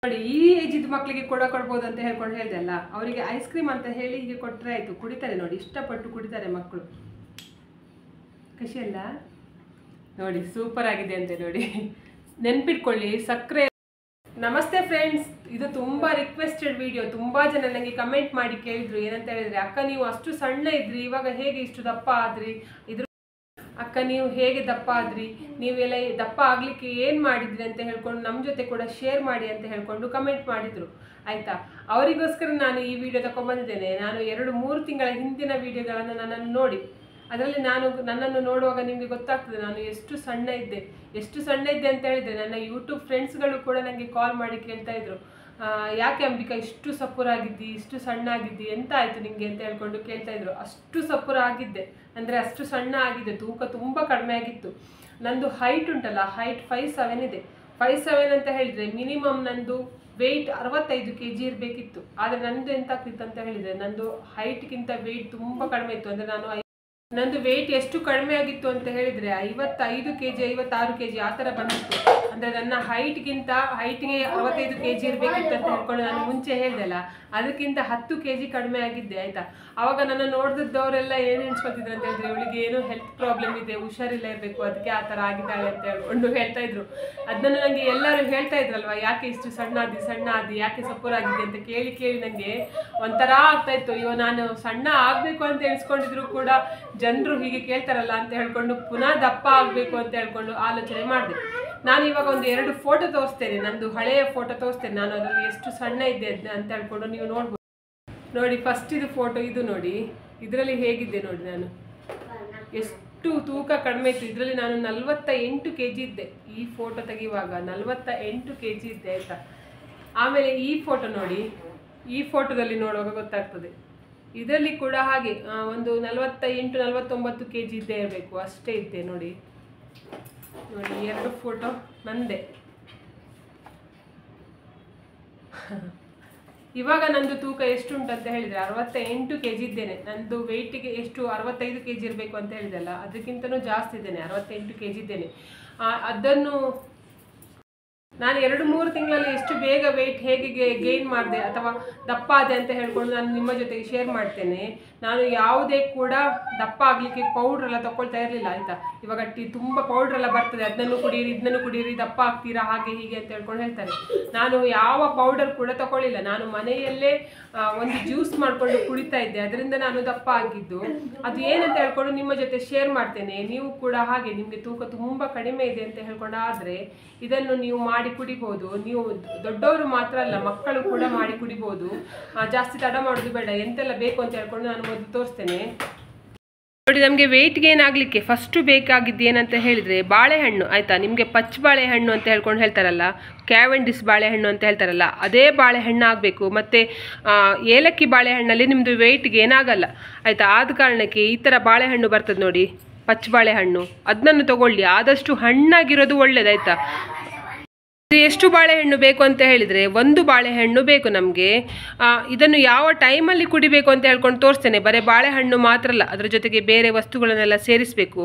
ನೋಡಿ ಈ ಏಜಿದ್ ಮಕ್ಕಳಿಗೆ ಕೊಡ ಕೊಡ್ಬೋದು ಅಂತ ಹೇಳ್ಕೊಂಡು ಹೇಳಿದೆ ಅಲ್ಲ ಅವರಿಗೆ ಐಸ್ ಕ್ರೀಮ್ ಅಂತ ಹೇಳಿ ಹೀಗೆ ಕೊಟ್ಟರೆ ಆಯ್ತು ಕುಡಿತಾರೆ ನೋಡಿ ಇಷ್ಟಪಟ್ಟು ಕುಡಿತಾರೆ ಮಕ್ಕಳು ಖುಷಿ ಅಲ್ಲ ನೋಡಿ ಸೂಪರ್ ಆಗಿದೆ ಅಂತೆ ನೋಡಿ ನೆನ್ಪಿಟ್ಕೊಳ್ಳಿ ಸಕ್ಕರೆ ನಮಸ್ತೆ ಫ್ರೆಂಡ್ಸ್ ಇದು ತುಂಬಾ ರಿಕ್ವೆಸ್ಟೆಡ್ ವಿಡಿಯೋ ತುಂಬಾ ಜನ ನನಗೆ ಕಮೆಂಟ್ ಮಾಡಿ ಕೇಳಿದ್ರು ಏನಂತ ಹೇಳಿದ್ರೆ ಅಕ್ಕ ನೀವು ಅಷ್ಟು ಸಣ್ಣ ಇದ್ರಿ ಇವಾಗ ಹೇಗೆ ಇಷ್ಟು ದಪ್ಪ ಆದ್ರಿ ಇದ್ರ ಅಕ್ಕ ನೀವು ಹೇಗೆ ದಪ್ಪ ಆದ್ರಿ ನೀವೆಲ್ಲ ಈ ದಪ್ಪ ಆಗ್ಲಿಕ್ಕೆ ಏನ್ ಮಾಡಿದ್ರಿ ಅಂತ ಹೇಳ್ಕೊಂಡು ನಮ್ಮ ಜೊತೆ ಕೂಡ ಶೇರ್ ಮಾಡಿ ಅಂತ ಹೇಳ್ಕೊಂಡು ಕಮೆಂಟ್ ಮಾಡಿದ್ರು ಆಯ್ತಾ ಅವರಿಗೋಸ್ಕರ ನಾನು ಈ ವಿಡಿಯೋ ತಗೊಂಡ್ಬಂದಿದ್ದೇನೆ ನಾನು ಎರಡು ಮೂರು ತಿಂಗಳ ಹಿಂದಿನ ವಿಡಿಯೋಗಳನ್ನು ನನ್ನನ್ನು ನೋಡಿ ಅದರಲ್ಲಿ ನಾನು ನನ್ನನ್ನು ನೋಡುವಾಗ ನಿಮಗೆ ಗೊತ್ತಾಗ್ತದೆ ನಾನು ಎಷ್ಟು ಸಣ್ಣ ಇದ್ದೆ ಎಷ್ಟು ಸಣ್ಣ ಇದ್ದೆ ಅಂತ ಹೇಳಿದ್ರೆ ನನ್ನ ಯೂಟ್ಯೂಬ್ ಫ್ರೆಂಡ್ಸ್ಗಳು ಕೂಡ ನನಗೆ ಕಾಲ್ ಮಾಡಿ ಕೇಳ್ತಾ ಇದ್ರು ಆ, ಯಾಕೆ ಅಂಬಿಕಾ ಇಷ್ಟು ಸಪುರ ಆಗಿದ್ದಿ ಇಷ್ಟು ಸಣ್ಣ ಆಗಿದ್ದಿ ಎಂತ ಆಯ್ತು ನಿಂಗೆ ಅಂತ ಹೇಳ್ಕೊಂಡು ಕೇಳ್ತಾ ಇದ್ರು ಅಷ್ಟು ಸಪುರ ಆಗಿದ್ದೆ ಅಂದ್ರೆ ಅಷ್ಟು ಸಣ್ಣ ಆಗಿದೆ ತೂಕ ತುಂಬಾ ಕಡಿಮೆ ಆಗಿತ್ತು ನಂದು ಹೈಟ್ ಉಂಟಲ್ಲ ಹೈಟ್ ಫೈವ್ ಸೆವೆನ್ ಇದೆ ಫೈವ್ ಸೆವೆನ್ ಅಂತ ಹೇಳಿದ್ರೆ ಮಿನಿಮಮ್ ನಂದು ವೆಯ್ಟ್ ಅರವತ್ತೈದು ಕೆ ಜಿ ಇರಬೇಕಿತ್ತು ಆದರೆ ನಂದು ಎಂತ ಆಗ್ತಿತ್ತು ಅಂತ ಹೇಳಿದ್ರೆ ನಂದು ಹೈಟ್ಗಿಂತ ವೆಯ್ಟ್ ತುಂಬಾ ಕಡಿಮೆ ಇತ್ತು ಅಂದ್ರೆ ನಾನು ಐ- ನಂದು ವೆಯ್ಟ್ ಎಷ್ಟು ಕಡಿಮೆ ಆಗಿತ್ತು ಅಂತ ಹೇಳಿದ್ರೆ ಐವತ್ತೈದು ಕೆ ಜಿ ಐವತ್ತಾರು ಕೆ ಜಿ ಆ ಥರ ಬಂದಿತ್ತು ಅಂದ್ರೆ ನನ್ನ ಹೈಟ್ಗಿಂತ ಹೈಟ್ಗೆ ಅರವತ್ತೈದು ಕೆ ಜಿ ಇರಬೇಕಿತ್ತು ಅಂತ ಹೇಳ್ಕೊಂಡು ನಾನು ಮುಂಚೆ ಹೇಳ್ದಲ್ಲ ಅದಕ್ಕಿಂತ ಹತ್ತು ಕೆ ಜಿ ಕಡಿಮೆ ಆಗಿದ್ದೆ ಆಯ್ತಾ ಅವಾಗ ನನ್ನ ನೋಡ್ದಿದ್ದವರೆಲ್ಲ ಏನು ಎಣಿಸ್ಕೊತಿದ್ರು ಅಂತ ಹೇಳಿದ್ರೆ ಇವಳಿಗೆ ಏನೋ ಹೆಲ್ತ್ ಪ್ರಾಬ್ಲಮ್ ಇದೆ ಹುಷಾರಿಲ್ಲ ಇರಬೇಕು ಅದಕ್ಕೆ ಆ ಥರ ಆಗಿದ್ದಾಳೆ ಅಂತ ಹೇಳ್ಕೊಂಡು ಹೇಳ್ತಾ ಇದ್ರು ಅದನ್ನು ನನಗೆ ಎಲ್ಲರೂ ಹೇಳ್ತಾ ಇದ್ರಲ್ವಾ ಯಾಕೆ ಇಷ್ಟು ಸಣ್ಣ ಆದಿ ಸಣ್ಣ ಆದಿ ಯಾಕೆ ಸಪೂರಾಗಿದೆ ಅಂತ ಕೇಳಿ ಕೇಳಿ ನನಗೆ ಒಂಥರ ಆಗ್ತಾ ಇತ್ತು ಅಯ್ಯೋ ನಾನು ಸಣ್ಣ ಆಗಬೇಕು ಅಂತ ಎಣಿಸ್ಕೊಂಡಿದ್ರು ಕೂಡ ಜನರು ಹೀಗೆ ಕೇಳ್ತಾರಲ್ಲ ಅಂತ ಹೇಳ್ಕೊಂಡು ಪುನಃ ದಪ್ಪ ಆಗಬೇಕು ಅಂತ ಹೇಳ್ಕೊಂಡು ಆಲೋಚನೆ ಮಾಡಿದೆ ನಾನು ಇವಾಗ ಒಂದು ಎರಡು ಫೋಟೋ ತೋರಿಸ್ತೇನೆ ನಂದು ಹಳೆಯ ಫೋಟೋ ತೋರಿಸ್ತೇನೆ ನಾನು ಅದರಲ್ಲಿ ಎಷ್ಟು ಸಣ್ಣ ಇದ್ದೆ ಅದ್ನ ಅಂತ ಹೇಳ್ಕೊಂಡು ನೀವು ನೋಡ್ಬೋದು ನೋಡಿ ಫಸ್ಟ್ ಇದು ಫೋಟೋ ಇದು ನೋಡಿ ಇದರಲ್ಲಿ ಹೇಗಿದ್ದೆ ನೋಡಿ ನಾನು ಎಷ್ಟು ತೂಕ ಕಡಿಮೆ ಇತ್ತು ಇದರಲ್ಲಿ ನಾನು ನಲವತ್ತ ಎಂಟು ಕೆ ಜಿ ಇದ್ದೆ ಈ ಫೋಟೋ ತೆಗೆಯುವಾಗ ನಲವತ್ತ ಎಂಟು ಕೆ ಜಿ ಇದ್ದೆ ಆಯ್ತಾ ಆಮೇಲೆ ಈ ಫೋಟೋ ನೋಡಿ ಈ ಫೋಟೋದಲ್ಲಿ ನೋಡುವಾಗ ಗೊತ್ತಾಗ್ತದೆ ಇದರಲ್ಲಿ ಕೂಡ ಹಾಗೆ ಆ, ಒಂದು ನಲವತ್ತ ಎಂಟು ನಲವತ್ತೊಂಬತ್ತು ಕೆ ಜಿ ಇದ್ದೇ ಇರಬೇಕು ಅಷ್ಟೇ ಇದ್ದೆ ನೋಡಿ ನೋಡಿ ಎರಡು ಫೋಟೋ ನಂದೆ ಇವಾಗ ನಂದು ತೂಕ ಎಷ್ಟು ಉಂಟು ಅಂತ ಹೇಳಿದ್ರೆ ಅರವತ್ತ ಎಂಟು ಕೆ ಜಿ ಇದ್ದೇನೆ ನಂದು ವೆಯ್ಟಿಗೆ ಎಷ್ಟು ಅರವತ್ತೈದು ಕೆ ಜಿ ಇರಬೇಕು ಅಂತ ಹೇಳಿದೆಲ್ಲ ಅದಕ್ಕಿಂತನೂ ಜಾಸ್ತಿ ಇದ್ದೇನೆ ಅರವತ್ತೆಂಟು ಕೆ ಜಿ ಇದ್ದೇನೆ ಆ, ಅದನ್ನು ನಾನು ಎರಡು ಮೂರು ತಿಂಗಳಲ್ಲಿ ಎಷ್ಟು ಬೇಗ ವೆಯ್ಟ್ ಹೇಗೆ ಗೇನ್ ಮಾಡಿದೆ ಅಥವಾ ದಪ್ಪ ಆದೆ ಅಂತ ಹೇಳ್ಕೊಂಡು ನಾನು ನಿಮ್ಮ ಜೊತೆಗೆ ಶೇರ್ ಮಾಡ್ತೇನೆ ನಾನು ಯಾವುದೇ ಕೂಡ ದಪ್ಪ ಆಗಲಿಕ್ಕೆ ಪೌಡ್ರ್ ಎಲ್ಲ ತಗೊಳ್ತಾ ಇರಲಿಲ್ಲ ಆಯಿತಾ ಇವಾಗ ಟಿ ತುಂಬ ಪೌಡ್ರ್ ಎಲ್ಲ ಬರ್ತದೆ ಅದನ್ನು ಕುಡೀರಿ ಇದನ್ನು ಕುಡೀರಿ ದಪ್ಪ ಆಗ್ತೀರಾ ಹಾಗೆ ಹೀಗೆ ಅಂತ ಹೇಳ್ಕೊಂಡು ಹೇಳ್ತಾರೆ ನಾನು ಯಾವ ಪೌಡರ್ ಕೂಡ ತಗೊಳ್ಳಿಲ್ಲ ನಾನು ಮನೆಯಲ್ಲೇ ಆ, ಒಂದು ಜ್ಯೂಸ್ ಮಾಡಿಕೊಂಡು ಕುಡಿತಾ ಇದ್ದೆ ಅದರಿಂದ ನಾನು ದಪ್ಪ ಆಗಿದ್ದು ಅದು ಏನಂತ ಹೇಳ್ಕೊಂಡು ನಿಮ್ಮ ಜೊತೆ ಶೇರ್ ಮಾಡ್ತೇನೆ ನೀವು ಕೂಡ ಹಾಗೆ ನಿಮಗೆ ತೂಕ ತುಂಬ ಕಡಿಮೆ ಇದೆ ಅಂತ ಹೇಳ್ಕೊಂಡು ಆದರೆ ಇದನ್ನು ನೀವು ಮಾಡಿ ಕುಡಿಬೋದು ನೀವು ದೊಡ್ಡವರು ಮಾತ್ರ ಅಲ್ಲ ಮಕ್ಕಳು ಕೂಡ ಮಾಡಿ ಕುಡಿಬೋದು ಆ, ಜಾಸ್ತಿ ತಡ ಮಾಡೋದು ಬೇಡ ಎಂತೆಲ್ಲ ಬೇಕು ಅಂತ ಹೇಳ್ಕೊಂಡು ನಾನು ಮೊದಲು ತೋರಿಸ್ತೇನೆ ನೋಡಿ ನಮಗೆ ವೆಯ್ಟ್ ಗೇನ್ ಆಗಲಿಕ್ಕೆ ಫಸ್ಟು ಬೇಕಾಗಿದ್ದು ಏನಂತ ಹೇಳಿದರೆ ಬಾಳೆಹಣ್ಣು ಆಯಿತಾ ನಿಮಗೆ ಪಚ್ಚ ಬಾಳೆಹಣ್ಣು ಅಂತ ಹೇಳ್ಕೊಂಡು ಹೇಳ್ತಾರಲ್ಲ ಕ್ಯಾವೆಂಡಿಸ್ ಬಾಳೆಹಣ್ಣು ಅಂತ ಹೇಳ್ತಾರಲ್ಲ ಅದೇ ಬಾಳೆಹಣ್ಣು ಆಗಬೇಕು ಮತ್ತು ಏಲಕ್ಕಿ ಬಾಳೆಹಣ್ಣಲ್ಲಿ ನಿಮ್ಮದು ವೆಯ್ಟ್ ಗೇನ್ ಆಗಲ್ಲ ಆಯಿತಾ ಆದ ಕಾರಣಕ್ಕೆ ಈ ಥರ ಬಾಳೆಹಣ್ಣು ಬರ್ತದೆ ನೋಡಿ ಪಚ್ಚ ಬಾಳೆಹಣ್ಣು ಅದನ್ನು ತಗೊಳ್ಳಿ ಆದಷ್ಟು ಹಣ್ಣಾಗಿರೋದು ಒಳ್ಳೇದಾಯ್ತಾ ಇದು ಎಷ್ಟು ಬಾಳೆಹಣ್ಣು ಬೇಕು ಅಂತ ಹೇಳಿದರೆ ಒಂದು ಬಾಳೆಹಣ್ಣು ಬೇಕು ನಮಗೆ ಇದನ್ನು ಯಾವ ಟೈಮಲ್ಲಿ ಕುಡಿಬೇಕು ಅಂತ ಹೇಳ್ಕೊಂಡು ತೋರಿಸ್ತೇನೆ ಬರೀ ಬಾಳೆಹಣ್ಣು ಮಾತ್ರ ಅಲ್ಲ ಅದರ ಜೊತೆಗೆ ಬೇರೆ ವಸ್ತುಗಳನ್ನೆಲ್ಲ ಸೇರಿಸಬೇಕು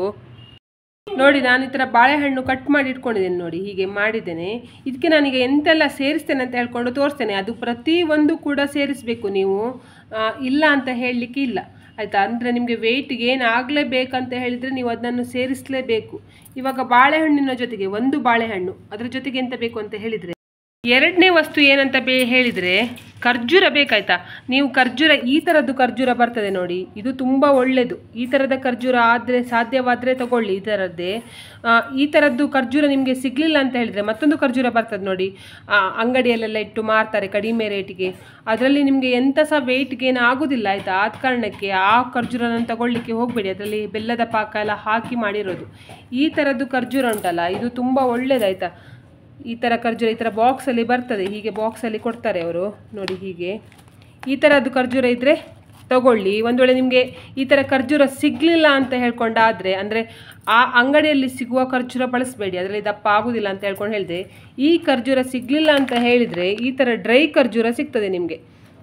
ನೋಡಿ ನಾನು ಈ ಥರ ಬಾಳೆಹಣ್ಣು ಕಟ್ ಮಾಡಿ ಇಟ್ಕೊಂಡಿದ್ದೇನೆ ನೋಡಿ ಹೀಗೆ ಮಾಡಿದ್ದೇನೆ ಇದಕ್ಕೆ ನಾನೀಗ ಎಂತೆಲ್ಲ ಸೇರಿಸ್ತೇನೆ ಅಂತ ಹೇಳ್ಕೊಂಡು ತೋರಿಸ್ತೇನೆ ಅದು ಪ್ರತಿ ಒಂದು ಕೂಡ ಸೇರಿಸಬೇಕು ನೀವು ಆ, ಇಲ್ಲ ಅಂತ ಹೇಳಲಿಕ್ಕೆ ಇಲ್ಲ ಆಯಿತಾ ಅಂದರೆ ನಿಮಗೆ ವೆಯ್ಟ್ ಗೇನ್ ಆಗಲೇಬೇಕಂತ ಹೇಳಿದರೆ ನೀವು ಅದನ್ನು ಸೇರಿಸಲೇಬೇಕು ಇವಾಗ ಬಾಳೆಹಣ್ಣಿನ ಜೊತೆಗೆ ಒಂದು ಬಾಳೆಹಣ್ಣು ಅದರ ಜೊತೆಗೆ ಎಂತ ಬೇಕು ಅಂತ ಹೇಳಿದರೆ ಎರಡನೇ ವಸ್ತು ಏನಂತ ಬೇ ಹೇಳಿದರೆ ಖರ್ಜೂರ ಬೇಕಾಯ್ತಾ ನೀವು ಖರ್ಜೂರ ಈ ಥರದ್ದು ಖರ್ಜೂರ ಬರ್ತದೆ ನೋಡಿ ಇದು ತುಂಬ ಒಳ್ಳೆಯದು ಈ ಥರದ ಖರ್ಜೂರ ಆದರೆ ಸಾಧ್ಯವಾದರೆ ತಗೊಳ್ಳಿ ಈ ಥರದ್ದೇ ಆ, ಈ ಥರದ್ದು ಖರ್ಜೂರ ನಿಮಗೆ ಸಿಗಲಿಲ್ಲ ಅಂತ ಹೇಳಿದರೆ ಮತ್ತೊಂದು ಖರ್ಜೂರ ಬರ್ತದೆ ನೋಡಿ ಆ, ಅಂಗಡಿಯಲ್ಲೆಲ್ಲ ಇಟ್ಟು ಮಾರ್ತಾರೆ ಕಡಿಮೆ ರೇಟಿಗೆ ಅದರಲ್ಲಿ ನಿಮಗೆ ಎಂಥ ಸಹ ವೆಯ್ಟ್ ಗೇನ್ ಆಗೋದಿಲ್ಲ ಆಯಿತಾ ಆದ ಕಾರಣಕ್ಕೆ ಆ ಖರ್ಜೂರನ ತಗೊಳ್ಳಿಕ್ಕೆ ಹೋಗಬೇಡಿ ಅದರಲ್ಲಿ ಬೆಲ್ಲದ ಪಾಕ ಎಲ್ಲ ಹಾಕಿ ಮಾಡಿರೋದು ಈ ಥರದ್ದು ಖರ್ಜೂರ ಉಂಟಲ್ಲ ಇದು ತುಂಬ ಒಳ್ಳೆಯದಾಯ್ತಾ ಈ ಥರ ಖರ್ಜೂರ ಈ ಥರ ಬಾಕ್ಸಲ್ಲಿ ಬರ್ತದೆ ಹೀಗೆ ಬಾಕ್ಸಲ್ಲಿ ಕೊಡ್ತಾರೆ ಅವರು ನೋಡಿ ಹೀಗೆ ಈ ಥರದ್ದು ಖರ್ಜೂರ ಇದ್ದರೆ ತಗೊಳ್ಳಿ ಒಂದು ವೇಳೆ ನಿಮಗೆ ಈ ಥರ ಖರ್ಜೂರ ಸಿಗಲಿಲ್ಲ ಅಂತ ಹೇಳ್ಕೊಂಡಾದರೆ ಅಂದರೆ ಆ ಅಂಗಡಿಯಲ್ಲಿ ಸಿಗುವ ಖರ್ಜೂರ ಬಳಸಬೇಡಿ ಅದರಲ್ಲಿ ದಪ್ಪ ಆಗೋದಿಲ್ಲ ಅಂತ ಹೇಳ್ಕೊಂಡು ಹೇಳಿದೆ ಈ ಖರ್ಜೂರ ಸಿಗಲಿಲ್ಲ ಅಂತ ಹೇಳಿದರೆ ಈ ಥರ ಡ್ರೈ ಖರ್ಜೂರ ಸಿಗ್ತದೆ ನಿಮಗೆ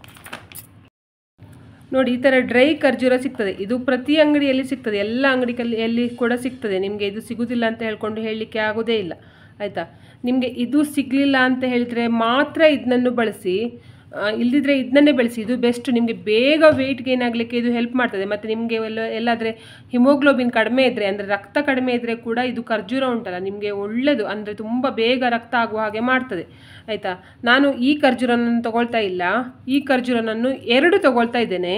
ನೋಡಿ ಈ ಥರ ಡ್ರೈ ಖರ್ಜೂರ ಸಿಗ್ತದೆ ಇದು ಪ್ರತಿ ಅಂಗಡಿಯಲ್ಲಿ ಸಿಗ್ತದೆ ಎಲ್ಲ ಅಂಗಡಿಯಲ್ಲಿ ಎಲ್ಲಿ ಕೂಡ ಸಿಗ್ತದೆ ನಿಮಗೆ ಇದು ಸಿಗುವುದಿಲ್ಲ ಅಂತ ಹೇಳ್ಕೊಂಡು ಹೇಳಲಿಕ್ಕೆ ಆಗೋದೇ ಇಲ್ಲ ಆಯಿತಾ ನಿಮಗೆ ಇದು ಸಿಗಲಿಲ್ಲ ಅಂತ ಹೇಳಿದರೆ ಮಾತ್ರ ಇದನ್ನು ಬಳಸಿ ಆ, ಇಲ್ದಿದ್ರೆ ಇದನ್ನೇ ಬೆಳೆಸಿ ಇದು ಬೆಸ್ಟ್ ನಿಮಗೆ ಬೇಗ ವೆಯ್ಟ್ ಗೇನ್ ಆಗಲಿಕ್ಕೆ ಇದು ಹೆಲ್ಪ್ ಮಾಡ್ತದೆ ಮತ್ತು ನಿಮಗೆ ಎಲ್ಲ ಎಲ್ಲಾದರೆ ಹಿಮೋಗ್ಲೋಬಿನ್ ಕಡಿಮೆ ಇದ್ದರೆ ಅಂದರೆ ರಕ್ತ ಕಡಿಮೆ ಇದ್ದರೆ ಕೂಡ ಇದು ಖರ್ಜೂರ ಉಂಟಲ್ಲ ನಿಮಗೆ ಒಳ್ಳೆಯದು ಅಂದರೆ ತುಂಬ ಬೇಗ ರಕ್ತ ಆಗುವ ಹಾಗೆ ಮಾಡ್ತದೆ ಆಯಿತಾ ನಾನು ಈ ಖರ್ಜೂರನನ್ನು ತಗೊಳ್ತಾ ಇಲ್ಲ ಈ ಖರ್ಜೂರನನ್ನು ಎರಡು ತಗೊಳ್ತಾ ಇದ್ದೇನೆ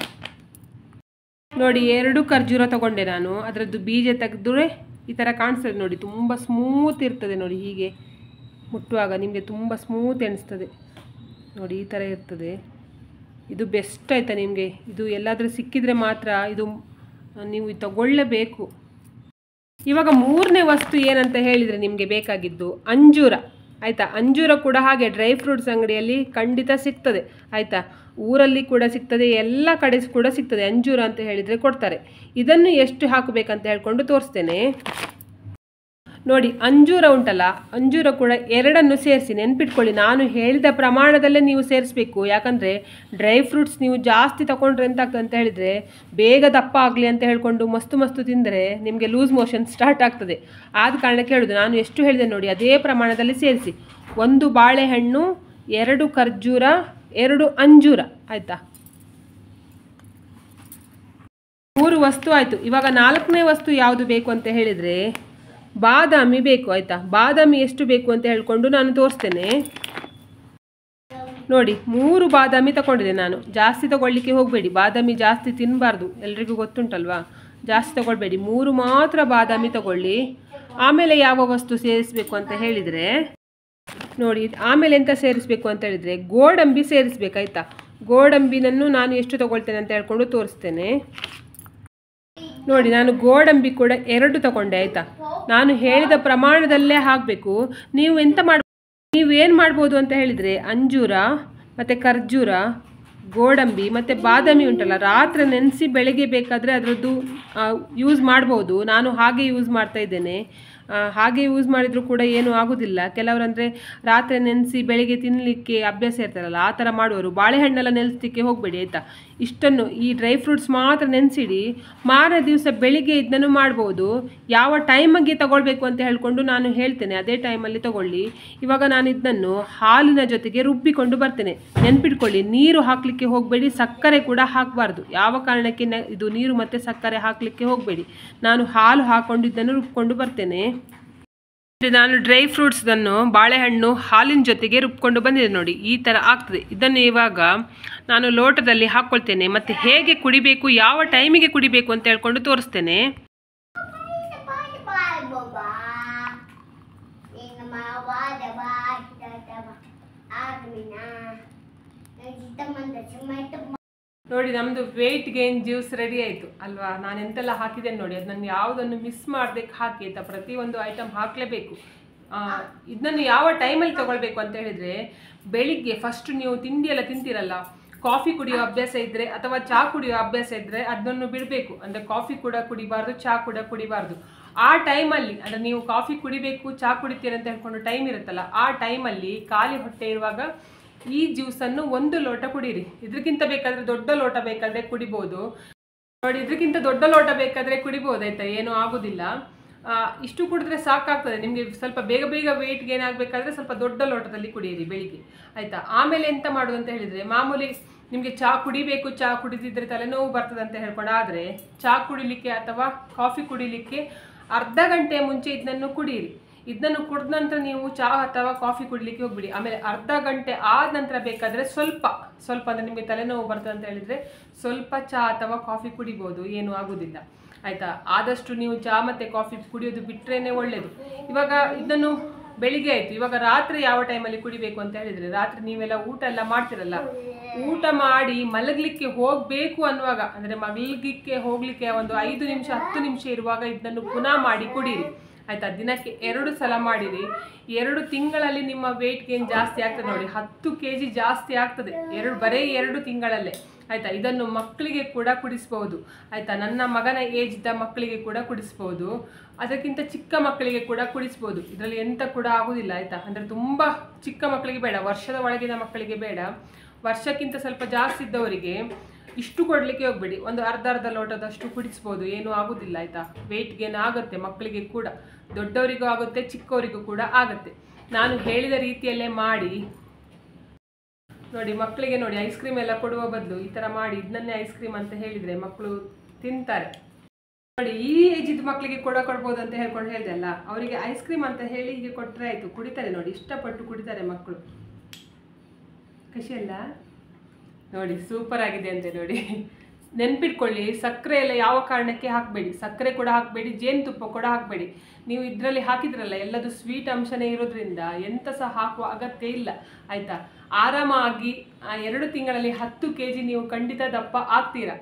ನೋಡಿ ಎರಡು ಖರ್ಜೂರ ತಗೊಂಡೆ ನಾನು ಅದರದ್ದು ಬೀಜ ತೆಗೆದ್ರೆ ಈ ಥರ ಕಾಣಿಸ್ತದೆ ನೋಡಿ ತುಂಬ ಸ್ಮೂತ್ ಇರ್ತದೆ ನೋಡಿ ಹೀಗೆ ಮುಟ್ಟುವಾಗ ನಿಮಗೆ ತುಂಬ ಸ್ಮೂತ್ ಎಣಿಸ್ತದೆ ನೋಡಿ ಈ ಥರ ಇರ್ತದೆ ಇದು ಬೆಸ್ಟ್ ಆಯಿತಾ ನಿಮಗೆ ಇದು ಎಲ್ಲಾದರೂ ಸಿಕ್ಕಿದರೆ ಮಾತ್ರ ಇದು ಆ, ನೀವು ಇದು ತಗೊಳ್ಳೇಬೇಕು ಇವಾಗ ಮೂರನೇ ವಸ್ತು ಏನಂತ ಹೇಳಿದರೆ ನಿಮಗೆ ಬೇಕಾಗಿದ್ದು ಅಂಜೂರ ಆಯಿತಾ ಅಂಜೂರ ಕೂಡ ಹಾಗೆ ಡ್ರೈ ಫ್ರೂಟ್ಸ್ ಅಂಗಡಿಯಲ್ಲಿ ಖಂಡಿತ ಸಿಗ್ತದೆ ಆಯಿತಾ ಊರಲ್ಲಿ ಕೂಡ ಸಿಗ್ತದೆ ಎಲ್ಲ ಕಡೆ ಕೂಡ ಸಿಗ್ತದೆ ಅಂಜೂರ ಅಂತ ಹೇಳಿದರೆ ಕೊಡ್ತಾರೆ ಇದನ್ನು ಎಷ್ಟು ಹಾಕಬೇಕಂತ ಹೇಳ್ಕೊಂಡು ತೋರಿಸ್ತೇನೆ ನೋಡಿ ಅಂಜೂರ ಉಂಟಲ್ಲ ಅಂಜೂರ ಕೂಡ ಎರಡನ್ನು ಸೇರಿಸಿ ನೆನ್ಪಿಟ್ಕೊಳ್ಳಿ ನಾನು ಹೇಳಿದ ಪ್ರಮಾಣದಲ್ಲೇ ನೀವು ಸೇರಿಸ್ಬೇಕು ಯಾಕಂದರೆ ಡ್ರೈ ಫ್ರೂಟ್ಸ್ ನೀವು ಜಾಸ್ತಿ ತಗೊಂಡ್ರೆ ಎಂತ ಆಗ್ತದೆ ಅಂತ ಹೇಳಿದರೆ ಬೇಗ ದಪ್ಪ ಆಗಲಿ ಅಂತ ಹೇಳ್ಕೊಂಡು ಮಸ್ತು ಮಸ್ತು ತಿಂದರೆ ನಿಮಗೆ ಲೂಸ್ ಮೋಷನ್ ಸ್ಟಾರ್ಟ್ ಆಗ್ತದೆ ಆದ ಕಾರಣಕ್ಕೆ ಹೇಳೋದು ನಾನು ಎಷ್ಟು ಹೇಳಿದೆ ನೋಡಿ ಅದೇ ಪ್ರಮಾಣದಲ್ಲಿ ಸೇರಿಸಿ ಒಂದು ಬಾಳೆಹಣ್ಣು ಎರಡು ಖರ್ಜೂರ ಎರಡು ಅಂಜೂರ ಆಯಿತಾ ಮೂರು ವಸ್ತು ಆಯಿತು ಇವಾಗ ನಾಲ್ಕನೇ ವಸ್ತು ಯಾವುದು ಬೇಕು ಅಂತ ಹೇಳಿದರೆ ಬಾದಾಮಿ ಬೇಕು ಆಯಿತಾ ಬಾದಾಮಿ ಎಷ್ಟು ಬೇಕು ಅಂತ ಹೇಳ್ಕೊಂಡು ನಾನು ತೋರಿಸ್ತೇನೆ ನೋಡಿ ಮೂರು ಬಾದಾಮಿ ತಗೊಂಡಿದೆ ನಾನು ಜಾಸ್ತಿ ತಗೊಳ್ಳಿಕ್ಕೆ ಹೋಗಬೇಡಿ ಬಾದಾಮಿ ಜಾಸ್ತಿ ತಿನ್ನಬಾರ್ದು ಎಲ್ರಿಗೂ ಗೊತ್ತುಂಟಲ್ವಾ ಜಾಸ್ತಿ ತಗೊಳ್ಬೇಡಿ ಮೂರು ಮಾತ್ರ ಬಾದಾಮಿ ತಗೊಳ್ಳಿ ಆಮೇಲೆ ಯಾವ ವಸ್ತು ಸೇರಿಸಬೇಕು ಅಂತ ಹೇಳಿದರೆ ನೋಡಿ ಆಮೇಲೆ ಎಂತ ಸೇರಿಸಬೇಕು ಅಂತ ಹೇಳಿದರೆ ಗೋಡಂಬಿ ಸೇರಿಸ್ಬೇಕಾಯ್ತಾ ಗೋಡಂಬಿನನ್ನು ನಾನು ಎಷ್ಟು ತಗೊಳ್ತೇನೆ ಅಂತ ಹೇಳ್ಕೊಂಡು ತೋರಿಸ್ತೇನೆ ನೋಡಿ ನಾನು ಗೋಡಂಬಿ ಕೂಡ ಎರಡು ತಗೊಂಡೆ ಆಯಿತಾ ನಾನು ಹೇಳಿದ ಪ್ರಮಾಣದಲ್ಲೇ ಹಾಕಬೇಕು ನೀವು ಎಂತ ಮಾಡ ನೀವೇನು ಮಾಡ್ಬೋದು ಅಂತ ಹೇಳಿದರೆ ಅಂಜೂರ ಮತ್ತು ಖರ್ಜೂರ ಗೋಡಂಬಿ ಮತ್ತು ಬಾದಾಮಿ ಉಂಟಲ್ಲ ರಾತ್ರಿ ನೆನೆಸಿ ಬೆಳಗ್ಗೆ ಬೇಕಾದರೆ ಅದರದ್ದು ಯೂಸ್ ಮಾಡ್ಬೋದು ನಾನು ಹಾಗೆ ಯೂಸ್ ಮಾಡ್ತಾ ಇದ್ದೇನೆ ಆ, ಹಾಗೆ ಯೂಸ್ ಮಾಡಿದರೂ ಕೂಡ ಏನೂ ಆಗೋದಿಲ್ಲ ಕೆಲವರಂದರೆ ರಾತ್ರಿ ನೆನೆಸಿ ಬೆಳಿಗ್ಗೆ ತಿನ್ನಲಿಕ್ಕೆ ಅಭ್ಯಾಸ ಇರ್ತಾರಲ್ಲ ಆ ಥರ ಮಾಡುವವರು ಬಾಳೆಹಣ್ಣೆಲ್ಲ ನೆನೆಸ್ಲಿಕ್ಕೆ ಹೋಗಬೇಡಿ ಆಯಿತಾ ಇಷ್ಟನ್ನು ಈ ಡ್ರೈ ಫ್ರೂಟ್ಸ್ ಮಾತ್ರ ನೆನೆಸಿಡಿ ಮಾರನೇ ದಿವಸ ಬೆಳಿಗ್ಗೆ ಇದನ್ನು ಮಾಡ್ಬೋದು ಯಾವ ಟೈಮಿಗೆ ತಗೊಳ್ಬೇಕು ಅಂತ ಹೇಳ್ಕೊಂಡು ನಾನು ಹೇಳ್ತೇನೆ ಅದೇ ಟೈಮಲ್ಲಿ ತಗೊಳ್ಳಿ ಇವಾಗ ನಾನು ಇದನ್ನು ಹಾಲಿನ ಜೊತೆಗೆ ರುಬ್ಬಿಕೊಂಡು ಬರ್ತೇನೆ ನೆನ್ಪಿಟ್ಕೊಳ್ಳಿ ನೀರು ಹಾಕಲಿಕ್ಕೆ ಹೋಗಬೇಡಿ ಸಕ್ಕರೆ ಕೂಡ ಹಾಕಬಾರ್ದು ಯಾವ ಕಾರಣಕ್ಕೆ ನ- ಇದು ನೀರು ಮತ್ತು ಸಕ್ಕರೆ ಹಾಕಲಿಕ್ಕೆ ಹೋಗಬೇಡಿ ನಾನು ಹಾಲು ಹಾಕೊಂಡು ಇದನ್ನು ರುಬ್ಕೊಂಡು ಬರ್ತೇನೆ ಇದು ನಾನು ಡ್ರೈ ಫ್ರೂಟ್ಸ್ದನ್ನು ಬಾಳೆಹಣ್ಣು ಹಾಲಿನ ಜೊತೆಗೆ ರುಬ್ಕೊಂಡು ಬಂದಿದೆ ನೋಡಿ ಈ ಥರ ಆಗ್ತದೆ ಇದನ್ನು ಇವಾಗ ನಾನು ಲೋಟದಲ್ಲಿ ಹಾಕ್ಕೊಳ್ತೇನೆ ಮತ್ತು ಹೇಗೆ ಕುಡಿಬೇಕು ಯಾವ ಟೈಮಿಗೆ ಕುಡಿಬೇಕು ಅಂತ ಹೇಳ್ಕೊಂಡು ತೋರಿಸ್ತೇನೆ ನೋಡಿ ನಮ್ಮದು ವೆಯ್ಟ್ ಗೇನ್ ಜ್ಯೂಸ್ ರೆಡಿ ಆಯಿತು ಅಲ್ವಾ ನಾನು ಎಂತೆಲ್ಲ ಹಾಕಿದ್ದೇನೆ ನೋಡಿ ಅದು ನಾನು ಯಾವುದನ್ನು ಮಿಸ್ ಮಾಡಬೇಕು ಹಾಕಿ ಆಯ್ತಾ ಪ್ರತಿಯೊಂದು ಐಟಮ್ ಹಾಕಲೇಬೇಕು ಇದನ್ನು ಯಾವ ಟೈಮಲ್ಲಿ ತಗೊಳ್ಬೇಕು ಅಂತ ಹೇಳಿದರೆ ಬೆಳಿಗ್ಗೆ ಫಸ್ಟ್ ನೀವು ತಿಂಡಿ ಎಲ್ಲ ತಿಂತೀರಲ್ಲ ಕಾಫಿ ಕುಡಿಯೋ ಅಭ್ಯಾಸ ಇದ್ದರೆ ಅಥವಾ ಚಹಾ ಕುಡಿಯೋ ಅಭ್ಯಾಸ ಇದ್ದರೆ ಅದನ್ನು ಬಿಡಬೇಕು ಅಂದರೆ ಕಾಫಿ ಕೂಡ ಕುಡಿಬಾರ್ದು ಚಹಾ ಕೂಡ ಕುಡಿಬಾರ್ದು ಆ ಟೈಮಲ್ಲಿ ಅಂದರೆ ನೀವು ಕಾಫಿ ಕುಡಿಬೇಕು ಚಹಾ ಕುಡಿತೀರ ಅಂತ ಹೇಳ್ಕೊಂಡು ಟೈಮ್ ಇರುತ್ತಲ್ಲ ಆ ಟೈಮಲ್ಲಿ ಖಾಲಿ ಹೊಟ್ಟೆ ಇರುವಾಗ ಈ ಜ್ಯೂಸನ್ನು ಒಂದು ಲೋಟ ಕುಡೀರಿ ಇದಕ್ಕಿಂತ ಬೇಕಾದರೆ ದೊಡ್ಡ ಲೋಟ ಬೇಕಾದರೆ ಕುಡಿಬೋದು ನೋಡಿ ಇದಕ್ಕಿಂತ ದೊಡ್ಡ ಲೋಟ ಬೇಕಾದರೆ ಕುಡಿಬೋದು ಆಯ್ತಾ ಏನೂ ಆಗೋದಿಲ್ಲ ಆ, ಇಷ್ಟು ಕುಡಿದ್ರೆ ಸಾಕಾಗ್ತದೆ ನಿಮಗೆ ಸ್ವಲ್ಪ ಬೇಗ ಬೇಗ ವೆಯ್ಟ್ ಗೇನ್ ಆಗಬೇಕಾದ್ರೆ ಸ್ವಲ್ಪ ದೊಡ್ಡ ಲೋಟದಲ್ಲಿ ಕುಡಿಯಿರಿ ಬೆಳಿಗ್ಗೆ ಆಯಿತಾ ಆಮೇಲೆ ಎಂತ ಮಾಡೋದು ಅಂತ ಹೇಳಿದರೆ ಮಾಮೂಲಿ ನಿಮಗೆ ಚಹಾ ಕುಡಿಬೇಕು ಚಹಾ ಕುಡಿದಿದ್ರೆ ತಲೆನೋವು ಬರ್ತದೆ ಅಂತ ಹೇಳ್ಕೊಂಡು ಆದರೆ ಚಹಾ ಕುಡಿಲಿಕ್ಕೆ ಅಥವಾ ಕಾಫಿ ಕುಡಿಲಿಕ್ಕೆ ಅರ್ಧ ಗಂಟೆ ಮುಂಚೆ ಇದನ್ನು ಕುಡಿಯಿರಿ ಇದನ್ನು ಕುಡಿದ ನಂತರ ನೀವು ಚಹಾ ಅಥವಾ ಕಾಫಿ ಕುಡಿಲಿಕ್ಕೆ ಹೋಗ್ಬಿಡಿ ಆಮೇಲೆ ಅರ್ಧ ಗಂಟೆ ಆದ ನಂತರ ಬೇಕಾದರೆ ಸ್ವಲ್ಪ ಸ್ವಲ್ಪ ಅಂದರೆ ನಿಮಗೆ ತಲೆನೋವು ಬರ್ತದೆ ಅಂತ ಹೇಳಿದರೆ ಸ್ವಲ್ಪ ಚಹಾ ಅಥವಾ ಕಾಫಿ ಕುಡಿಬೋದು ಏನೂ ಆಗೋದಿಲ್ಲ ಆಯಿತಾ ಆದಷ್ಟು ನೀವು ಚಹಾ ಮತ್ತು ಕಾಫಿ ಕುಡಿಯೋದು ಬಿಟ್ರೇನೆ ಒಳ್ಳೆಯದು ಇವಾಗ ಇದನ್ನು ಬೆಳಿಗ್ಗೆ ಆಯಿತು ಇವಾಗ ರಾತ್ರಿ ಯಾವ ಟೈಮಲ್ಲಿ ಕುಡಿಬೇಕು ಅಂತ ಹೇಳಿದರೆ ರಾತ್ರಿ ನೀವೆಲ್ಲ ಊಟ ಎಲ್ಲ ಮಾಡ್ತಿರಲ್ಲ ಊಟ ಮಾಡಿ ಮಲಗಲಿಕ್ಕೆ ಹೋಗಬೇಕು ಅನ್ನುವಾಗ ಅಂದರೆ ಮಲಗಲಿಕ್ಕೆ ಹೋಗಲಿಕ್ಕೆ ಒಂದು ಐದು ನಿಮಿಷ ಹತ್ತು ನಿಮಿಷ ಇರುವಾಗ ಇದನ್ನು ಪುನಃ ಮಾಡಿ ಕುಡೀರಿ ಆಯ್ತಾ ದಿನಕ್ಕೆ ಎರಡು ಸಲ ಮಾಡಿರಿ ಎರಡು ತಿಂಗಳಲ್ಲಿ ನಿಮ್ಮ ವೆಯ್ಟ್ ಗೇನ್ ಜಾಸ್ತಿ ಆಗ್ತದೆ ನೋಡಿ ಹತ್ತು ಕೆ ಜಿ ಜಾಸ್ತಿ ಆಗ್ತದೆ ಎರಡು ಬರೀ ಎರಡು ತಿಂಗಳಲ್ಲೇ ಆಯ್ತಾ ಇದನ್ನು ಮಕ್ಕಳಿಗೆ ಕೂಡ ಕುಡಿಸ್ಬೋದು ಆಯ್ತಾ ನನ್ನ ಮಗನ ಏಜ್ ಇದ್ದ ಮಕ್ಕಳಿಗೆ ಕೂಡ ಕುಡಿಸ್ಬೋದು ಅದಕ್ಕಿಂತ ಚಿಕ್ಕ ಮಕ್ಕಳಿಗೆ ಕೂಡ ಕುಡಿಸ್ಬೋದು ಇದರಲ್ಲಿ ಎಂತ ಕೂಡ ಆಗುದಿಲ್ಲ ಆಯ್ತಾ ಅಂದರೆ ತುಂಬ ಚಿಕ್ಕ ಮಕ್ಕಳಿಗೆ ಬೇಡ ವರ್ಷದ ಒಳಗಿನ ಮಕ್ಕಳಿಗೆ ಬೇಡ ವರ್ಷಕ್ಕಿಂತ ಸ್ವಲ್ಪ ಜಾಸ್ತಿ ಇದ್ದವರಿಗೆ ಇಷ್ಟು ಕೊಡಲಿಕ್ಕೆ ಹೋಗ್ಬೇಡಿ ಒಂದು ಅರ್ಧ ಅರ್ಧ ಲೋಟದಷ್ಟು ಕುಡಿಸ್ಬೋದು ಏನೂ ಆಗೋದಿಲ್ಲ ಆಯಿತಾ ವೆಯ್ಟ್ ಗೇನ್ ಆಗುತ್ತೆ ಮಕ್ಕಳಿಗೆ ಕೂಡ ದೊಡ್ಡವರಿಗೂ ಆಗುತ್ತೆ ಚಿಕ್ಕವರಿಗೂ ಕೂಡ ಆಗುತ್ತೆ ನಾನು ಹೇಳಿದ ರೀತಿಯಲ್ಲೇ ಮಾಡಿ ನೋಡಿ ಮಕ್ಕಳಿಗೆ ನೋಡಿ ಐಸ್ ಕ್ರೀಮ್ ಎಲ್ಲ ಕೊಡುವ ಬದಲು ಈ ಥರ ಮಾಡಿ ಇದನ್ನೇ ಐಸ್ ಕ್ರೀಮ್ ಅಂತ ಹೇಳಿದರೆ ಮಕ್ಕಳು ತಿಂತಾರೆ ನೋಡಿ ಈ ಏಜಿದ್ ಮಕ್ಕಳಿಗೆ ಕೊಡ ಕೊಡ್ಬೋದು ಅಂತ ಹೇಳ್ಕೊಂಡು ಹೇಳಿದೆ ಅಲ್ಲ ಅವರಿಗೆ ಐಸ್ ಕ್ರೀಮ್ ಅಂತ ಹೇಳಿ ಹೀಗೆ ಕೊಟ್ಟರೆ ಆಯಿತು ಕುಡಿತಾರೆ ನೋಡಿ ಇಷ್ಟಪಟ್ಟು ಕುಡಿತಾರೆ ಮಕ್ಕಳು ಖುಷಿ ಅಲ್ಲ ನೋಡಿ ಸೂಪರ್ ಆಗಿದೆ ಅಂತೆ ನೋಡಿ ನೆನ್ಪಿಟ್ಕೊಳ್ಳಿ ಸಕ್ಕರೆ ಎಲ್ಲ ಯಾವ ಕಾರಣಕ್ಕೆ ಹಾಕಬೇಡಿ ಸಕ್ಕರೆ ಕೂಡ ಹಾಕಬೇಡಿ ಜೇನುತುಪ್ಪ ಕೂಡ ಹಾಕಬೇಡಿ ನೀವು ಇದರಲ್ಲಿ ಹಾಕಿದ್ರಲ್ಲ ಎಲ್ಲದು ಸ್ವೀಟ್ ಅಂಶನೇ ಇರೋದ್ರಿಂದ ಎಂತ ಸಹ ಹಾಕುವ ಅಗತ್ಯ ಇಲ್ಲ ಆಯಿತಾ ಆರಾಮಾಗಿ ಆ ಎರಡು ತಿಂಗಳಲ್ಲಿ ಹತ್ತು ಕೆ ಜಿ ನೀವು ಖಂಡಿತ ದಪ್ಪ ಆಗ್ತೀರಾ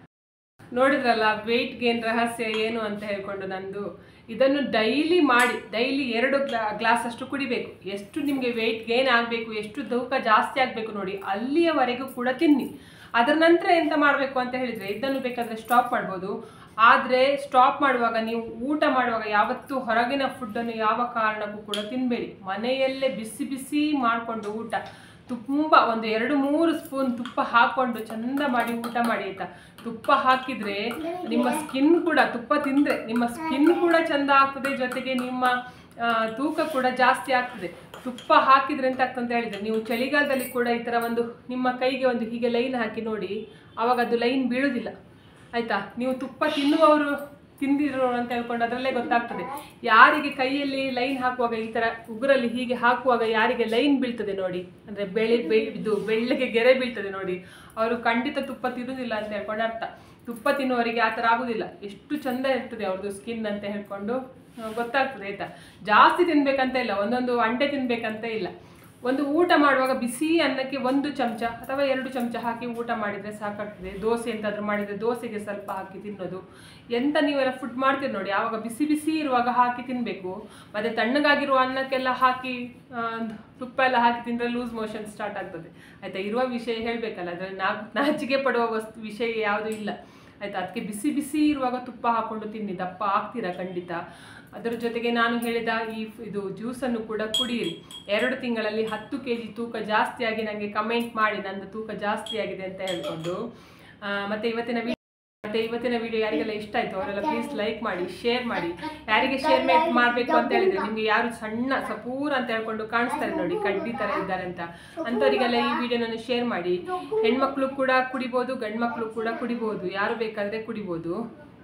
ನೋಡಿದ್ರಲ್ಲ ವೆಯ್ಟ್ ಗೇನ್ ರಹಸ್ಯ ಏನು ಅಂತ ಹೇಳ್ಕೊಂಡು ನಂದು ಇದನ್ನು ಡೈಲಿ ಮಾಡಿ ಡೈಲಿ ಎರಡು ಗ್ಲಾ ಗ್ಲಾಸ್ ಅಷ್ಟು ಕುಡಿಬೇಕು ಎಷ್ಟು ನಿಮಗೆ ವೆಯ್ಟ್ ಗೇನ್ ಆಗಬೇಕು ಎಷ್ಟು ತೂಕ ಜಾಸ್ತಿ ಆಗಬೇಕು ನೋಡಿ ಅಲ್ಲಿಯವರೆಗೂ ಕೂಡ ತಿನ್ನಿ ಅದರ ನಂತರ ಎಂತ ಮಾಡಬೇಕು ಅಂತ ಹೇಳಿದರೆ ಇದನ್ನು ಬೇಕಾದರೆ ಸ್ಟಾಪ್ ಮಾಡ್ಬೋದು ಆದರೆ ಸ್ಟಾಪ್ ಮಾಡುವಾಗ ನೀವು ಊಟ ಮಾಡುವಾಗ ಯಾವತ್ತೂ ಹೊರಗಿನ ಫುಡ್ಡನ್ನು ಯಾವ ಕಾರಣಕ್ಕೂ ಕೂಡ ತಿನ್ನಬೇಡಿ ಮನೆಯಲ್ಲೇ ಬಿಸಿ ಬಿಸಿ ಮಾಡಿಕೊಂಡು ಊಟ ತುಂಬ ಒಂದು ಎರಡು ಮೂರು ಸ್ಪೂನ್ ತುಪ್ಪ ಹಾಕೊಂಡು ಚಂದ ಮಾಡಿ ಊಟ ಮಾಡಿ ಆಯ್ತಾ ತುಪ್ಪ ಹಾಕಿದ್ರೆ ನಿಮ್ಮ ಸ್ಕಿನ್ ಕೂಡ ತುಪ್ಪ ತಿಂದ್ರೆ ನಿಮ್ಮ ಸ್ಕಿನ್ ಕೂಡ ಚಂದ ಆಗ್ತದೆ ಜೊತೆಗೆ ನಿಮ್ಮ ಆ, ತೂಕ ಕೂಡ ಜಾಸ್ತಿ ಆಗ್ತದೆ ತುಪ್ಪ ಹಾಕಿದ್ರೆ ಎಂತ ಆಗ್ತದೆ ಅಂತ ಹೇಳಿದ್ರೆ ನೀವು ಚಳಿಗಾಲದಲ್ಲಿ ಕೂಡ ಈ ಥರ ಒಂದು ನಿಮ್ಮ ಕೈಗೆ ಒಂದು ಹೀಗೆ ಲೈನ್ ಹಾಕಿ ನೋಡಿ ಆವಾಗ ಅದು ಲೈನ್ ಬೀಳುವುದಿಲ್ಲ ಆಯ್ತಾ ನೀವು ತುಪ್ಪ ತಿನ್ನುವವರು ತಿಂದಿರೋ ಅಂತ ಹೇಳ್ಕೊಂಡು ಅದರಲ್ಲೇ ಗೊತ್ತಾಗ್ತದೆ ಯಾರಿಗೆ ಕೈಯಲ್ಲಿ ಲೈನ್ ಹಾಕುವಾಗ ಈ ಥರ ಉಗುರಲ್ಲಿ ಹೀಗೆ ಹಾಕುವಾಗ ಯಾರಿಗೆ ಲೈನ್ ಬೀಳ್ತದೆ ನೋಡಿ ಅಂದರೆ ಬೆಳೆ ಬೆ ಇದು ಬೆಳ್ಳಗೆ ಗೆರೆ ಬೀಳ್ತದೆ ನೋಡಿ ಅವರು ಖಂಡಿತ ತುಪ್ಪ ತಿನ್ನುವುದಿಲ್ಲ ಅಂತ ಹೇಳ್ಕೊಂಡು ಅರ್ಥ ತುಪ್ಪ ತಿನ್ನುವವರಿಗೆ ಆ ಥರ ಆಗೋದಿಲ್ಲ ಎಷ್ಟು ಚಂದ ಇರ್ತದೆ ಅವ್ರದ್ದು ಸ್ಕಿನ್ ಅಂತ ಹೇಳ್ಕೊಂಡು ಆ, ಗೊತ್ತಾಗ್ತದೆ ಆಯ್ತಾ ಜಾಸ್ತಿ ತಿನ್ಬೇಕಂತ ಇಲ್ಲ ಒಂದೊಂದು ಅಂಡೆ ತಿನ್ಬೇಕಂತ ಇಲ್ಲ ಒಂದು ಊಟ ಮಾಡುವಾಗ ಬಿಸಿ ಅನ್ನಕ್ಕೆ ಒಂದು ಚಮಚ ಅಥವಾ ಎರಡು ಚಮಚ ಹಾಕಿ ಊಟ ಮಾಡಿದರೆ ಸಾಕಾಗ್ತದೆ ದೋಸೆ ಎಂತಾದ್ರೂ ಮಾಡಿದರೆ ದೋಸೆಗೆ ಸ್ವಲ್ಪ ಹಾಕಿ ತಿನ್ನೋದು ಎಂತ ನೀವೆಲ್ಲ ಫುಡ್ ಮಾಡ್ತೀರಿ ನೋಡಿ ಆವಾಗ ಬಿಸಿ ಬಿಸಿ ಇರುವಾಗ ಹಾಕಿ ತಿನ್ನಬೇಕು ಮತ್ತು ತಣ್ಣಗಾಗಿರುವ ಅನ್ನಕ್ಕೆಲ್ಲ ಹಾಕಿ ಆ, ತುಪ್ಪ ಎಲ್ಲ ಹಾಕಿ ತಿಂದರೆ ಲೂಸ್ ಮೋಷನ್ ಸ್ಟಾರ್ಟ್ ಆಗ್ತದೆ ಆಯಿತಾ ಇರುವ ವಿಷಯ ಹೇಳಬೇಕಲ್ಲ ಅದರಲ್ಲಿ ನಾ ನಾಚಿಕೆ ಪಡುವ ವಸ್ತು ವಿಷಯ ಯಾವುದೂ ಇಲ್ಲ ಆಯಿತಾ ಅದಕ್ಕೆ ಬಿಸಿ ಬಿಸಿ ಇರುವಾಗ ತುಪ್ಪ ಹಾಕ್ಕೊಂಡು ತಿನ್ನಿ ದಪ್ಪ ಆಗ್ತೀರಾ ಖಂಡಿತ ಅದರ ಜೊತೆಗೆ ನಾನು ಹೇಳಿದ ಈ ಫ್- ಇದು ಜ್ಯೂಸನ್ನು ಕೂಡ ಕುಡಿಯಿರಿ ಎರಡು ತಿಂಗಳಲ್ಲಿ ಹತ್ತು ಕೆ ಜಿ ತೂಕ ಜಾಸ್ತಿಯಾಗಿ ನನಗೆ ಕಮೆಂಟ್ ಮಾಡಿ ನಂದು ತೂಕ ಜಾಸ್ತಿ ಆಗಿದೆ ಅಂತ ಹೇಳ್ಕೊಂಡು ಆ, ಮತ್ತೆ ಇವತ್ತಿನ ವಿಡಿಯೋ ಮತ್ತೆ ಇವತ್ತಿನ ವಿಡಿಯೋ ಯಾರಿಗೆಲ್ಲ ಇಷ್ಟ ಆಯ್ತು ಅವರೆಲ್ಲ ಪ್ಲೀಸ್ ಲೈಕ್ ಮಾಡಿ ಶೇರ್ ಮಾಡಿ ಯಾರಿಗೆ ಶೇರ್ ಮಾಡಬೇಕು ಅಂತ ಹೇಳಿದ್ರೆ ನಿಮಗೆ ಯಾರು ಸಣ್ಣ ಸಪೂರ ಅಂತ ಹೇಳ್ಕೊಂಡು ಕಾಣಿಸ್ತಾರೆ ನೋಡಿ ಕಡ್ಡಿ ಥರ ಇದ್ದಾರೆ ಅಂತ ಅಂಥವರಿಗೆಲ್ಲ ಈ ವಿಡಿಯೋನನ್ನು ಶೇರ್ ಮಾಡಿ ಹೆಣ್ಮಕ್ಳು ಕೂಡ ಕುಡಿಬೋದು ಗಂಡ್ಮಕ್ಳು ಕೂಡ ಕುಡಿಬೋದು ಯಾರು ಬೇಕಾದರೆ ಕುಡಿಬೋದು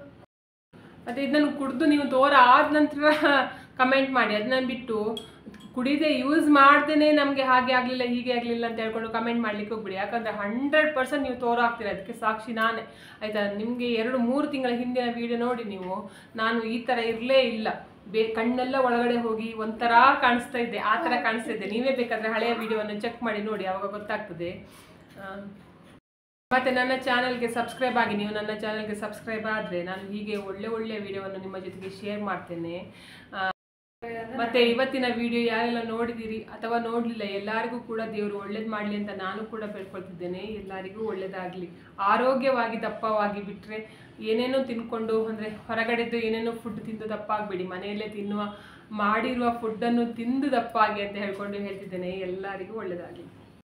ಮತ್ತೆ ಇದನ್ನು ಕುಡಿದು ನೀವು ತೋರ ಆದ ನಂತರ ಕಮೆಂಟ್ ಮಾಡಿ ಅದನ್ನ ಬಿಟ್ಟು ಕುಡಿದೆ ಯೂಸ್ ಮಾಡ್ದೇನೆ ನಮಗೆ ಹಾಗೆ ಆಗಲಿಲ್ಲ ಹೀಗೆ ಆಗಲಿಲ್ಲ ಅಂತ ಹೇಳ್ಕೊಂಡು ಕಮೆಂಟ್ ಮಾಡ್ಲಿಕ್ಕೆ ಹೋಗ್ಬಿಡಿ ಯಾಕಂದರೆ ಹಂಡ್ರೆಡ್ ಪರ್ಸೆಂಟ್ ನೀವು ತೋರ ಆಗ್ತೀರ ಅದಕ್ಕೆ ಸಾಕ್ಷಿ ನಾನೇ ಆಯಿತಾ ನಿಮಗೆ ಎರಡು ಮೂರು ತಿಂಗಳ ಹಿಂದಿನ ವಿಡಿಯೋ ನೋಡಿ ನೀವು ನಾನು ಈ ಥರ ಇರಲೇ ಇಲ್ಲ ಬೇ ಕಣ್ಣೆಲ್ಲ ಒಳಗಡೆ ಹೋಗಿ ಒಂಥರ ಕಾಣಿಸ್ತಾ ಇದ್ದೆ ಆ ಥರ ಕಾಣಿಸ್ತಾ ಇದ್ದೆ ನೀವೇ ಬೇಕಾದರೆ ಹಳೆಯ ವಿಡಿಯೋವನ್ನು ಚೆಕ್ ಮಾಡಿ ನೋಡಿ ಆವಾಗ ಗೊತ್ತಾಗ್ತದೆ ಆ, ಮತ್ತೆ ನನ್ನ ಚಾನಲ್ಗೆ ಸಬ್ಸ್ಕ್ರೈಬ್ ಆಗಿ ನೀವು ನನ್ನ ಚಾನಲ್ಗೆ ಸಬ್ಸ್ಕ್ರೈಬ್ ಆದರೆ ನಾನು ಹೀಗೆ ಒಳ್ಳೆ ಒಳ್ಳೆ ವಿಡಿಯೋವನ್ನು ನಿಮ್ಮ ಜೊತೆಗೆ ಶೇರ್ ಮಾಡ್ತೇನೆ ಆ, ಮತ್ತೆ ಇವತ್ತಿನ ವಿಡಿಯೋ ಯಾರೆಲ್ಲ ನೋಡಿದಿರಿ ಅಥವಾ ನೋಡಲಿಲ್ಲ ಎಲ್ಲರಿಗೂ ಕೂಡ ದೇವರು ಒಳ್ಳೇದು ಮಾಡಲಿ ಅಂತ ನಾನು ಕೂಡ ಬೇಡ್ಕೊಳ್ತಿದ್ದೇನೆ ಎಲ್ಲರಿಗೂ ಒಳ್ಳೇದಾಗಲಿ ಆರೋಗ್ಯವಾಗಿ ದಪ್ಪವಾಗಿ ಬಿಟ್ಟರೆ ಏನೇನೋ ತಿನ್ಕೊಂಡು ಅಂದರೆ ಹೊರಗಡೆದ್ದು ಏನೇನೋ ಫುಡ್ ತಿಂದು ದಪ್ಪ ಆಗಬೇಡಿ ಮನೆಯಲ್ಲೇ ತಿನ್ನುವ ಮಾಡಿರುವ ಫುಡ್ಡನ್ನು ತಿಂದು ದಪ್ಪ ಆಗಿ ಅಂತ ಹೇಳ್ಕೊಂಡು ಹೇಳ್ತಿದ್ದೇನೆ ಎಲ್ಲರಿಗೂ ಒಳ್ಳೇದಾಗಲಿ